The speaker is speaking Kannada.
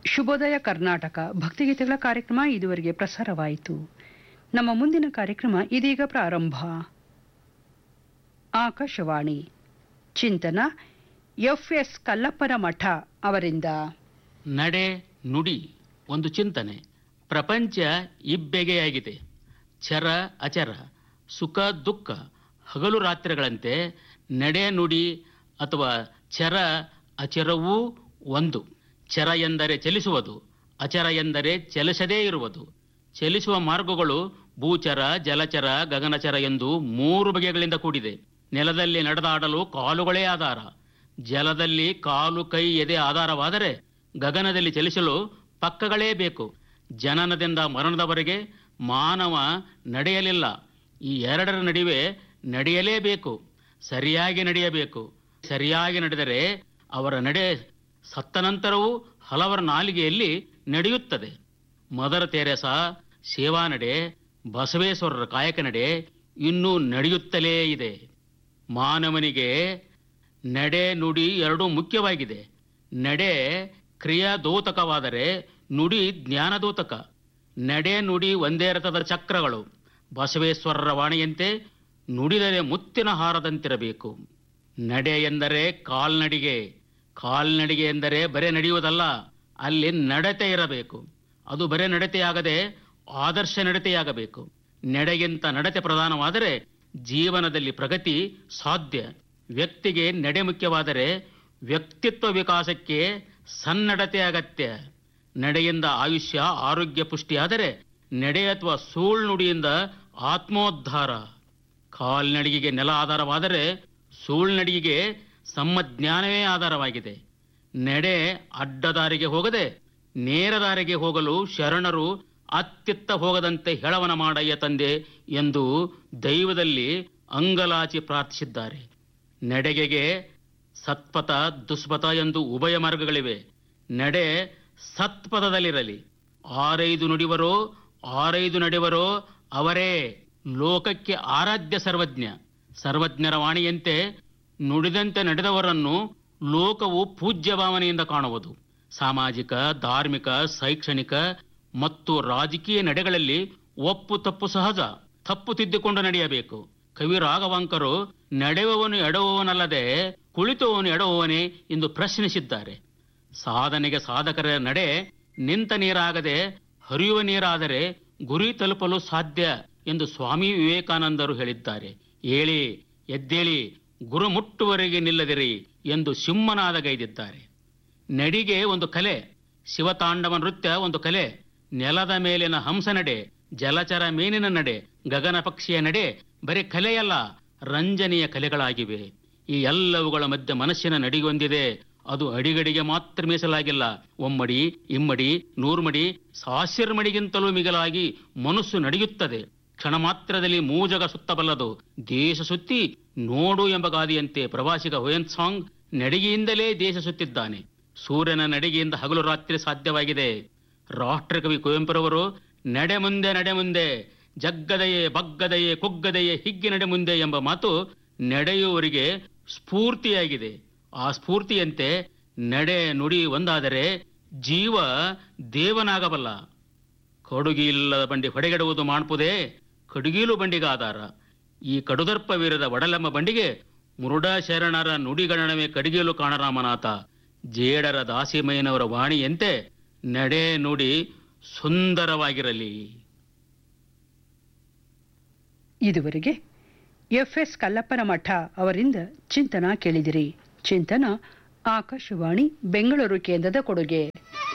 ಶುಭೋದಯ ಕರ್ನಾಟಕ ಭಕ್ತಿಗೀತೆಗಳ ಕಾರ್ಯಕ್ರಮ ಇದುವರೆಗೆ ಪ್ರಸಾರವಾಯಿತು ನಮ್ಮ ಮುಂದಿನ ಕಾರ್ಯಕ್ರಮ ಇದೀಗ ಪ್ರಾರಂಭ ಆಕಾಶವಾಣಿ ಚಿಂತನ ಎಫ್ಎಸ್ ಕಲ್ಲಪ್ಪನ ಮಠ ಅವರಿಂದ ನಡೆ ನುಡಿ ಒಂದು ಚಿಂತನೆ ಪ್ರಪಂಚ ಇಬ್ಬೆಗೆಯಾಗಿದೆ ಚರ ಅಚರ ಸುಖ ದುಃಖ ಹಗಲು ರಾತ್ರಿಗಳಂತೆ ನಡೆ ನುಡಿ ಅಥವಾ ಚರ ಅಚರವೂ ಒಂದು ಚರ ಎಂದರೆ ಚಲಿಸುವುದು ಅಚರ ಎಂದರೆ ಚಲಿಸದೇ ಇರುವುದು ಚಲಿಸುವ ಮಾರ್ಗಗಳು ಭೂಚರ ಜಲಚರ ಗಗನಚರ ಎಂದು ಮೂರು ಬಗೆಗಳಿಂದ ಕೂಡಿದೆ ನೆಲದಲ್ಲಿ ನಡೆದಾಡಲು ಕಾಲುಗಳೇ ಆಧಾರ ಜಲದಲ್ಲಿ ಕಾಲು ಕೈ ಎದೆ ಆಧಾರವಾದರೆ ಗಗನದಲ್ಲಿ ಚಲಿಸಲು ಪಕ್ಕಗಳೇ ಬೇಕು ಜನನದಿಂದ ಮರಣದವರೆಗೆ ಮಾನವ ನಡೆಯಲಿಲ್ಲ ಈ ಎರಡರ ನಡುವೆ ನಡೆಯಲೇಬೇಕು ಸರಿಯಾಗಿ ನಡೆಯಬೇಕು ಸರಿಯಾಗಿ ನಡೆದರೆ ಅವರ ನಡೆ ಸತ್ತ ನಂತರವೂ ಹಲವರ ನಾಲಿಗೆಯಲ್ಲಿ ನಡೆಯುತ್ತದೆ ಮದರ ತೆರೆಸ ಸೇವಾ ನಡೆ ಬಸವೇಶ್ವರರ ಕಾಯಕ ನಡೆ ಇನ್ನೂ ನಡೆಯುತ್ತಲೇ ಇದೆ ಮಾನವನಿಗೆ ನಡೆ ನುಡಿ ಎರಡೂ ಮುಖ್ಯವಾಗಿದೆ ನಡೆ ಕ್ರಿಯಾದೋತಕವಾದರೆ ನುಡಿ ಜ್ಞಾನದೋತಕ ನಡೆ ನುಡಿ ಒಂದೇ ರಥದ ಚಕ್ರಗಳು ಬಸವೇಶ್ವರರ ವಾಣಿಯಂತೆ ನುಡಿದರೆ ಮುತ್ತಿನ ಹಾರದಂತಿರಬೇಕು ನಡೆ ಎಂದರೆ ಕಾಲ್ನಡಿಗೆ ಕಾಲ್ನಡಿಗೆ ಎಂದರೆ ಬರೇ ನಡೆಯುವುದಲ್ಲ ಅಲ್ಲಿ ನಡತೆ ಇರಬೇಕು ಅದು ಬರೇ ನಡತೆಯಾಗದೆ ಆದರ್ಶ ನಡತೆಯಾಗಬೇಕು ನಡೆಗಿಂತ ನಡತೆ ಪ್ರಧಾನವಾದರೆ ಜೀವನದಲ್ಲಿ ಪ್ರಗತಿ ಸಾಧ್ಯ ವ್ಯಕ್ತಿಗೆ ನಡೆ ಮುಖ್ಯವಾದರೆ ವ್ಯಕ್ತಿತ್ವ ವಿಕಾಸಕ್ಕೆ ಸನ್ನಡತೆ ಅಗತ್ಯ ನಡೆಯಿಂದ ಆಯುಷ್ಯ ಆರೋಗ್ಯ ಪುಷ್ಟಿಯಾದರೆ ನಡೆ ಅಥವಾ ಸೂಳ್ ನುಡಿಯಿಂದ ಆತ್ಮೋದ್ಧಾರ ಕಾಲ್ನಡಿಗೆಗೆ ನೆಲ ಆಧಾರವಾದರೆ ಸೂಳ್ನಡಿಗೆಗೆ ಸಮ್ಮಜ್ಞಾನವೇ ಆಧಾರವಾಗಿದೆ ನಡೆ ಅಡ್ಡದಾರಿಗೆ ಹೋಗದೆ ನೇರ ದಾರಿಗೆ ಹೋಗಲು ಶರಣರು ಅತ್ತಿತ್ತ ಹೋಗದಂತೆ ಹೆಳವನ ಮಾಡಯ್ಯ ತಂದೆ ಎಂದು ದೈವದಲ್ಲಿ ಅಂಗಲಾಚಿ ಪ್ರಾರ್ಥಿಸಿದ್ದಾರೆ ನಡೆಗೆಗೆ ಸತ್ಪಥ ದುಷ್ಪಥ ಎಂದು ಉಭಯ ಮಾರ್ಗಗಳಿವೆ ನಡೆ ಸತ್ಪಥದಲ್ಲಿರಲಿ ಆರೈದು ನುಡಿವರೋ ಆರೈದು ನಡೆವರೋ ಅವರೇ ಲೋಕಕ್ಕೆ ಆರಾಧ್ಯ ಸರ್ವಜ್ಞ ಸರ್ವಜ್ಞರ ವಾಣಿಯಂತೆ ನುಡಿದಂತೆ ನಡೆದವರನ್ನು ಲೋಕವು ಪೂಜ್ಯ ಭಾವನೆಯಿಂದ ಕಾಣುವುದು ಸಾಮಾಜಿಕ ಧಾರ್ಮಿಕ ಶೈಕ್ಷಣಿಕ ಮತ್ತು ರಾಜಕೀಯ ನಡೆಗಳಲ್ಲಿ ಒಪ್ಪು ತಪ್ಪು ಸಹಜ ತಪ್ಪು ತಿದ್ದಿಕೊಂಡು ನಡೆಯಬೇಕು ಕವಿ ರಾಘವಾಂಕರು ನಡೆಯುವವನು ಎಡವುವವನಲ್ಲದೆ ಕುಳಿತುವವನು ಎಡವುವವನೇ ಎಂದು ಪ್ರಶ್ನಿಸಿದ್ದಾರೆ ಸಾಧನೆಗೆ ಸಾಧಕರ ನಡೆ ನಿಂತ ನೀರಾಗದೆ ಹರಿಯುವ ನೀರಾದರೆ ಗುರಿ ತಲುಪಲು ಸಾಧ್ಯ ಎಂದು ಸ್ವಾಮಿ ವಿವೇಕಾನಂದರು ಹೇಳಿದ್ದಾರೆ ಏಳಿ ಎದ್ದೇಳಿ ಗುರು ಮುಟ್ಟುವರೆಗೆ ನಿಲ್ಲದಿರಿ ಎಂದು ಸಿಂಹನಾದ ಗೈದಿದ್ದಾರೆ ನಡಿಗೆ ಒಂದು ಕಲೆ ಶಿವತಾಂಡವ ನೃತ್ಯ ಒಂದು ಕಲೆ ನೆಲದ ಮೇಲಿನ ಹಂಸ ನಡೆ ಜಲಚರ ಮೀನಿನ ನಡೆ ಗಗನ ಪಕ್ಷಿಯ ನಡೆ ಬರೀ ಕಲೆಯಲ್ಲ ರಂಜನೀಯ ಕಲೆಗಳಾಗಿವೆ ಈ ಎಲ್ಲವುಗಳ ಮಧ್ಯೆ ಮನಸ್ಸಿನ ನಡಿಗೊಂದಿದೆ ಅದು ಅಡಿಗಡಿಗೆ ಮಾತ್ರ ಮೀಸಲಾಗಿಲ್ಲ ಒಮ್ಮಡಿ ಇಮ್ಮಡಿ ನೂರ್ಮಡಿ ಸಾವಿರ ಮಡಿಗಿಂತಲೂ ಮಿಗಿಲಾಗಿ ಮನಸ್ಸು ನಡೆಯುತ್ತದೆ ಕ್ಷಣ ಮಾತ್ರದಲ್ಲಿ ಮೂಜಗ ಸುತ್ತಬಲ್ಲದು ದೇಶ ಸುತ್ತಿ ನೋಡು ಎಂಬ ಗಾದಿಯಂತೆ ಪ್ರವಾಸಿಗ ಹುಯನ್ ಸಾಂಗ್ ನಡಿಗೆಯಿಂದಲೇ ದೇಶ ಸುತ್ತಿದ್ದಾನೆ ಸೂರ್ಯನ ನಡಿಗೆಯಿಂದ ಹಗಲು ರಾತ್ರಿ ಸಾಧ್ಯವಾಗಿದೆ ರಾಷ್ಟ್ರಕವಿ ಕುವೆಂಪುರವರು ನಡೆ ಮುಂದೆ ನಡೆ ಮುಂದೆ ಜಗ್ಗದೆಯೇ ಬಗ್ಗದೆಯೇ ಕುಗ್ಗದೆಯೇ ಹಿಗ್ಗಿ ನಡೆ ಮುಂದೆ ಎಂಬ ಮಾತು ನಡೆಯುವವರಿಗೆ ಸ್ಫೂರ್ತಿಯಾಗಿದೆ ಆ ಸ್ಫೂರ್ತಿಯಂತೆ ನಡೆ ನುಡಿ ಒಂದಾದರೆ ಜೀವ ದೇವನಾಗಬಲ್ಲ ಕಡುಗಿಲ್ಲದ ಬಂಡಿ ಹೊಡೆಗೆಡುವುದು ಮಾಡ್ಪುದೇ ಕಡುಗೀಲು ಬಂಡಿಗೆ ಆಧಾರ ಈ ಕಡುದರ್ಪವೀರದ ಒಡಲೆಂಬ ಬಂಡಿಗೆ ಮುರುಡ ಶರಣರ ನುಡಿಗಣನವೇ ಕಡಿಗೇಲು ಕಾಣರಾಮನಾಥ ಜೇಡರ ದಾಸಿಮಯ್ಯನವರ ವಾಣಿಯಂತೆ ನಡೆ ನುಡಿ ಸುಂದರವಾಗಿರಲಿ ಇದುವರೆಗೆ ಎಫ್ಎಸ್ ಕಲ್ಲಪ್ಪನ ಮಠ ಅವರಿಂದ ಚಿಂತನ ಕೇಳಿದಿರಿ ಚಿಂತನ ಆಕಾಶವಾಣಿ ಬೆಂಗಳೂರು ಕೇಂದ್ರದ ಕೊಡುಗೆ